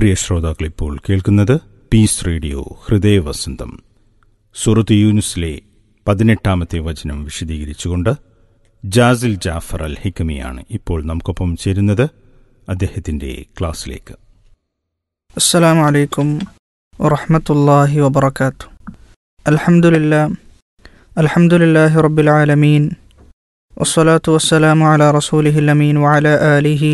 പ്രിയ ശ്രോതാക്കൾ ഇപ്പോൾ കേൾക്കുന്നത് പീസ് റേഡിയോ ഹൃദയവസന്തം സുറത്ത് യൂനുസിലെ പതിനെട്ടാമത്തെ വചനം വിശദീകരിച്ചുകൊണ്ട് ജാസിൽ ജാഫർ അൽ ഹിക്കമിയാണ് ഇപ്പോൾ നമുക്കൊപ്പം ചേരുന്നത് അദ്ദേഹത്തിന്റെ ക്ലാസ്സിലേക്ക് السلام عليكم ورحمة الله وبركاته الحمد لله الحمد لله رب العالمين والصلاة والسلام على رسوله الأمين وعلى آله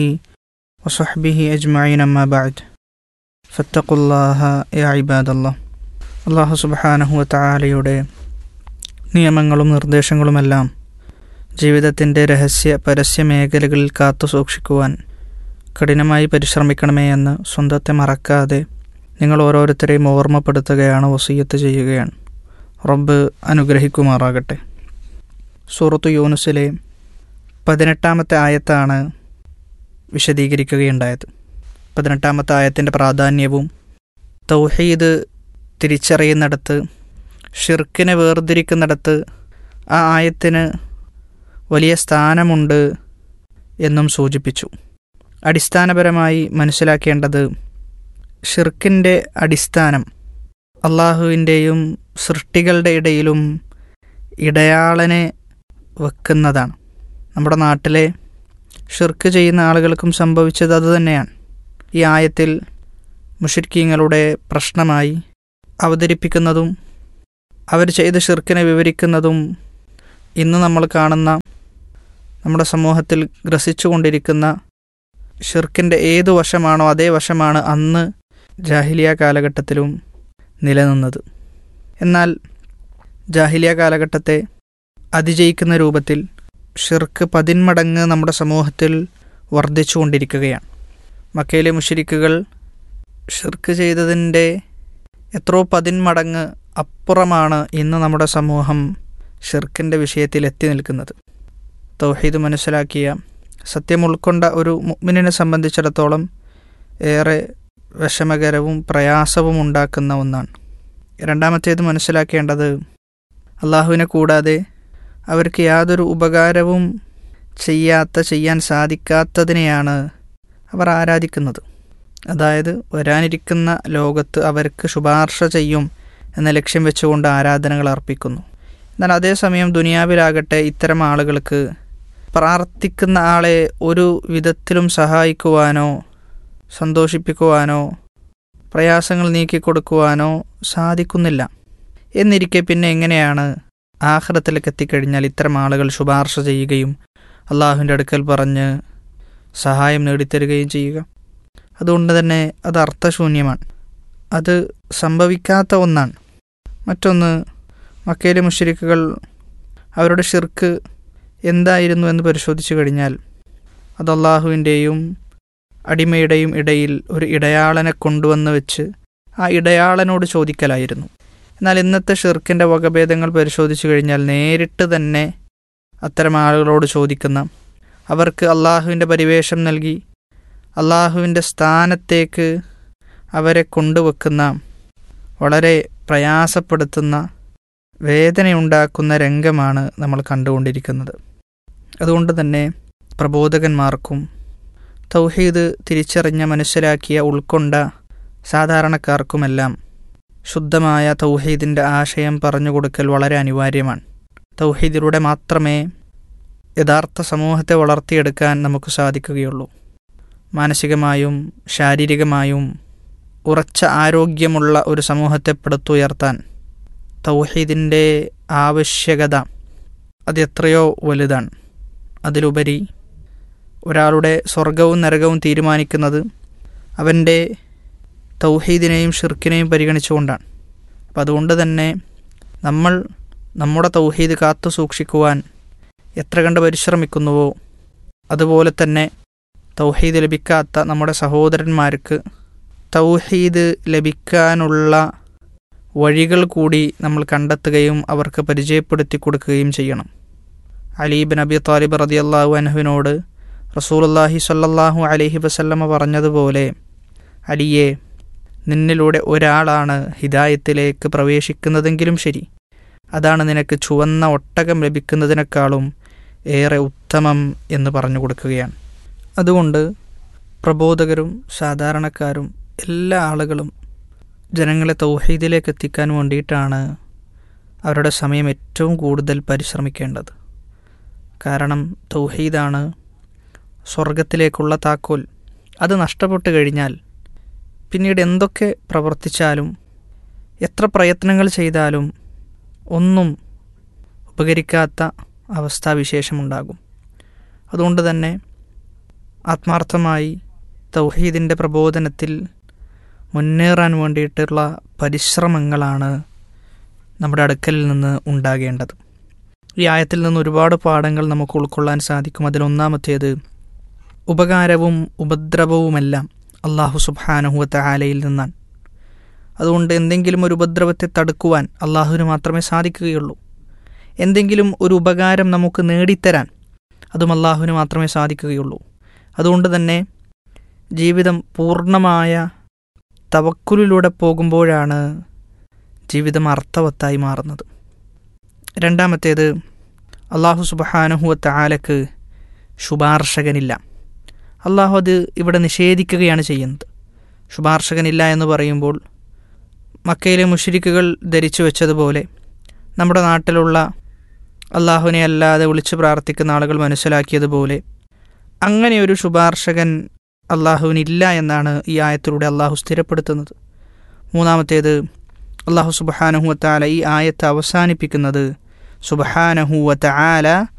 وصحبه أجمعين أما بعد فاتقوا الله يا عباد الله അള്ളാഹു സുബാനഹു വത്താലയുടെ നിയമങ്ങളും നിർദ്ദേശങ്ങളുമെല്ലാം ജീവിതത്തിൻ്റെ രഹസ്യ പരസ്യ മേഖലകളിൽ കാത്തു സൂക്ഷിക്കുവാൻ കഠിനമായി പരിശ്രമിക്കണമേ എന്ന് സ്വന്തത്തെ മറക്കാതെ നിങ്ങൾ ഓരോരുത്തരെയും ഓർമ്മപ്പെടുത്തുകയാണ് വസീയത്ത് ചെയ്യുകയാണ് റബ്ബ് അനുഗ്രഹിക്കുമാറാകട്ടെ സൂറത്തു യൂനുസിലെ പതിനെട്ടാമത്തെ ആയത്താണ് വിശദീകരിക്കുകയുണ്ടായത് പതിനെട്ടാമത്തെ ആയത്തിൻ്റെ പ്രാധാന്യവും തൗഹീദ് തിരിച്ചറിയുന്നിടത്ത് ഷിർക്കിനെ വേർതിരിക്കുന്നിടത്ത് ആ ആയത്തിന് വലിയ സ്ഥാനമുണ്ട് എന്നും സൂചിപ്പിച്ചു അടിസ്ഥാനപരമായി മനസ്സിലാക്കേണ്ടത് ഷിർക്കിൻ്റെ അടിസ്ഥാനം അള്ളാഹുവിൻ്റെയും സൃഷ്ടികളുടെ ഇടയിലും ഇടയാളനെ വെക്കുന്നതാണ് നമ്മുടെ നാട്ടിലെ ഷിർക്ക് ചെയ്യുന്ന ആളുകൾക്കും സംഭവിച്ചത് അതുതന്നെയാണ് ഈ ആയത്തിൽ മുഷിർക്കീങ്ങളുടെ പ്രശ്നമായി അവതരിപ്പിക്കുന്നതും അവർ ചെയ്ത ഷിർക്കിനെ വിവരിക്കുന്നതും ഇന്ന് നമ്മൾ കാണുന്ന നമ്മുടെ സമൂഹത്തിൽ ഗ്രസിച്ചുകൊണ്ടിരിക്കുന്ന ഷിർക്കിൻ്റെ ഏതു വശമാണോ അതേ വശമാണ് അന്ന് ജാഹിലിയ കാലഘട്ടത്തിലും നിലനിന്നത് എന്നാൽ ജാഹിലിയ കാലഘട്ടത്തെ അതിജയിക്കുന്ന രൂപത്തിൽ ഷിർക്ക് പതിന്മടങ്ങ് നമ്മുടെ സമൂഹത്തിൽ വർദ്ധിച്ചുകൊണ്ടിരിക്കുകയാണ് മക്കയിലെ മുഷരിക്കുകൾ ഷിർക്ക് ചെയ്തതിൻ്റെ എത്രയോ പതിന്മടങ്ങ് അപ്പുറമാണ് ഇന്ന് നമ്മുടെ സമൂഹം ഷിർക്കിൻ്റെ വിഷയത്തിൽ എത്തി നിൽക്കുന്നത് തൗഹീദ് മനസ്സിലാക്കിയ സത്യം ഉൾക്കൊണ്ട ഒരു മുഅ്മിനിനെ സംബന്ധിച്ചിടത്തോളം ഏറെ വിഷമകരവും പ്രയാസവും ഉണ്ടാക്കുന്ന ഒന്നാണ് രണ്ടാമത്തേത് മനസ്സിലാക്കേണ്ടത് അള്ളാഹുവിനെ കൂടാതെ അവർക്ക് യാതൊരു ഉപകാരവും ചെയ്യാത്ത ചെയ്യാൻ സാധിക്കാത്തതിനെയാണ് അവർ ആരാധിക്കുന്നത് അതായത് വരാനിരിക്കുന്ന ലോകത്ത് അവർക്ക് ശുപാർശ ചെയ്യും എന്ന ലക്ഷ്യം വെച്ചുകൊണ്ട് ആരാധനകൾ അർപ്പിക്കുന്നു എന്നാൽ അതേസമയം ദുനിയാവിലാകട്ടെ ഇത്തരം ആളുകൾക്ക് പ്രാർത്ഥിക്കുന്ന ആളെ ഒരു വിധത്തിലും സഹായിക്കുവാനോ സന്തോഷിപ്പിക്കുവാനോ പ്രയാസങ്ങൾ നീക്കിക്കൊടുക്കുവാനോ സാധിക്കുന്നില്ല എന്നിരിക്കെ പിന്നെ എങ്ങനെയാണ് ആഹ്റത്തിലേക്ക് എത്തിക്കഴിഞ്ഞാൽ ഇത്തരം ആളുകൾ ശുപാർശ ചെയ്യുകയും അള്ളാഹുവിൻ്റെ അടുക്കൽ പറഞ്ഞ് സഹായം നേടിത്തരുകയും ചെയ്യുക അതുകൊണ്ട് തന്നെ അത് അർത്ഥശൂന്യമാണ് അത് സംഭവിക്കാത്ത ഒന്നാണ് മറ്റൊന്ന് മക്കയിലെ മുഷരിക്കുകൾ അവരുടെ ഷിർക്ക് എന്തായിരുന്നു എന്ന് പരിശോധിച്ചു കഴിഞ്ഞാൽ അത് അള്ളാഹുവിൻ്റെയും അടിമയുടെയും ഇടയിൽ ഒരു ഇടയാളനെ കൊണ്ടുവന്ന് വെച്ച് ആ ഇടയാളനോട് ചോദിക്കലായിരുന്നു എന്നാൽ ഇന്നത്തെ ഷിർക്കിൻ്റെ വകഭേദങ്ങൾ പരിശോധിച്ചു കഴിഞ്ഞാൽ നേരിട്ട് തന്നെ അത്തരം ആളുകളോട് ചോദിക്കുന്ന അവർക്ക് അള്ളാഹുവിൻ്റെ പരിവേഷം നൽകി അള്ളാഹുവിൻ്റെ സ്ഥാനത്തേക്ക് അവരെ കൊണ്ടുവെക്കുന്ന വളരെ പ്രയാസപ്പെടുത്തുന്ന വേദനയുണ്ടാക്കുന്ന രംഗമാണ് നമ്മൾ കണ്ടുകൊണ്ടിരിക്കുന്നത് അതുകൊണ്ട് തന്നെ പ്രബോധകന്മാർക്കും തൗഹീദ് തിരിച്ചറിഞ്ഞ മനസ്സിലാക്കിയ ഉൾക്കൊണ്ട സാധാരണക്കാർക്കുമെല്ലാം ശുദ്ധമായ തൗഹീദിൻ്റെ ആശയം പറഞ്ഞു കൊടുക്കൽ വളരെ അനിവാര്യമാണ് തൗഹീദിലൂടെ മാത്രമേ യഥാർത്ഥ സമൂഹത്തെ വളർത്തിയെടുക്കാൻ നമുക്ക് സാധിക്കുകയുള്ളൂ മാനസികമായും ശാരീരികമായും ഉറച്ച ആരോഗ്യമുള്ള ഒരു സമൂഹത്തെ പടുത്തുയർത്താൻ തൗഹീദിൻ്റെ ആവശ്യകത അത് എത്രയോ വലുതാണ് അതിലുപരി ഒരാളുടെ സ്വർഗവും നരകവും തീരുമാനിക്കുന്നത് അവൻ്റെ തൗഹീദിനെയും ഷിർക്കിനെയും പരിഗണിച്ചുകൊണ്ടാണ് അപ്പം അതുകൊണ്ട് തന്നെ നമ്മൾ നമ്മുടെ തൗഹീദ് കാത്തു സൂക്ഷിക്കുവാൻ എത്ര കണ്ട് പരിശ്രമിക്കുന്നുവോ അതുപോലെ തന്നെ തൗഹീദ് ലഭിക്കാത്ത നമ്മുടെ സഹോദരന്മാർക്ക് തൗഹീദ് ലഭിക്കാനുള്ള വഴികൾ കൂടി നമ്മൾ കണ്ടെത്തുകയും അവർക്ക് പരിചയപ്പെടുത്തി കൊടുക്കുകയും ചെയ്യണം അലീബ് നബി താലിബ് റതി അള്ളാഹു അനഹുവിനോട് റസൂലുല്ലാഹി സ്വല്ലല്ലാഹു അലൈഹി വസല്ലമ പറഞ്ഞതുപോലെ അലിയെ നിന്നിലൂടെ ഒരാളാണ് ഹിദായത്തിലേക്ക് പ്രവേശിക്കുന്നതെങ്കിലും ശരി അതാണ് നിനക്ക് ചുവന്ന ഒട്ടകം ലഭിക്കുന്നതിനേക്കാളും ഏറെ ഉത്തമം എന്ന് പറഞ്ഞു കൊടുക്കുകയാണ് അതുകൊണ്ട് പ്രബോധകരും സാധാരണക്കാരും എല്ലാ ആളുകളും ജനങ്ങളെ തൗഹീദിലേക്ക് എത്തിക്കാൻ വേണ്ടിയിട്ടാണ് അവരുടെ സമയം ഏറ്റവും കൂടുതൽ പരിശ്രമിക്കേണ്ടത് കാരണം തൗഹീദാണ് സ്വർഗത്തിലേക്കുള്ള താക്കോൽ അത് നഷ്ടപ്പെട്ടു കഴിഞ്ഞാൽ പിന്നീട് എന്തൊക്കെ പ്രവർത്തിച്ചാലും എത്ര പ്രയത്നങ്ങൾ ചെയ്താലും ഒന്നും ഉപകരിക്കാത്ത അവസ്ഥാവിശേഷമുണ്ടാകും അതുകൊണ്ട് തന്നെ ആത്മാർത്ഥമായി തൗഹീദിൻ്റെ പ്രബോധനത്തിൽ മുന്നേറാൻ വേണ്ടിയിട്ടുള്ള പരിശ്രമങ്ങളാണ് നമ്മുടെ അടുക്കലിൽ നിന്ന് ഉണ്ടാകേണ്ടത് ഈ ആയത്തിൽ നിന്ന് ഒരുപാട് പാഠങ്ങൾ നമുക്ക് ഉൾക്കൊള്ളാൻ സാധിക്കും അതിലൊന്നാമത്തേത് ഉപകാരവും ഉപദ്രവവുമെല്ലാം അള്ളാഹു സുബാനഹുവത്ത ആലയിൽ നിന്നാണ് അതുകൊണ്ട് എന്തെങ്കിലും ഒരു ഉപദ്രവത്തെ തടുക്കുവാൻ അള്ളാഹുവിന് മാത്രമേ സാധിക്കുകയുള്ളൂ എന്തെങ്കിലും ഒരു ഉപകാരം നമുക്ക് നേടിത്തരാൻ അതും അള്ളാഹുവിന് മാത്രമേ സാധിക്കുകയുള്ളൂ അതുകൊണ്ട് തന്നെ ജീവിതം പൂർണ്ണമായ തവക്കുലിലൂടെ പോകുമ്പോഴാണ് ജീവിതം അർത്ഥവത്തായി മാറുന്നത് രണ്ടാമത്തേത് അള്ളാഹു സുബഹാനുഹുവത്ത ആലക്ക് ശുപാർശകനില്ല അള്ളാഹു അത് ഇവിടെ നിഷേധിക്കുകയാണ് ചെയ്യുന്നത് ശുപാർശകനില്ല എന്ന് പറയുമ്പോൾ മക്കയിലെ മുഷരിക്കുകൾ ധരിച്ചു വെച്ചതുപോലെ നമ്മുടെ നാട്ടിലുള്ള അള്ളാഹുവിനെ അല്ലാതെ വിളിച്ചു പ്രാർത്ഥിക്കുന്ന ആളുകൾ മനസ്സിലാക്കിയതുപോലെ അങ്ങനെ ഒരു ശുപാർശകൻ അള്ളാഹുവിനില്ല എന്നാണ് ഈ ആയത്തിലൂടെ അള്ളാഹു സ്ഥിരപ്പെടുത്തുന്നത് മൂന്നാമത്തേത് അള്ളാഹു സുബഹാനഹുവത്താല ഈ ആയത്ത് അവസാനിപ്പിക്കുന്നത് സുബഹാനഹുവത്ത ആല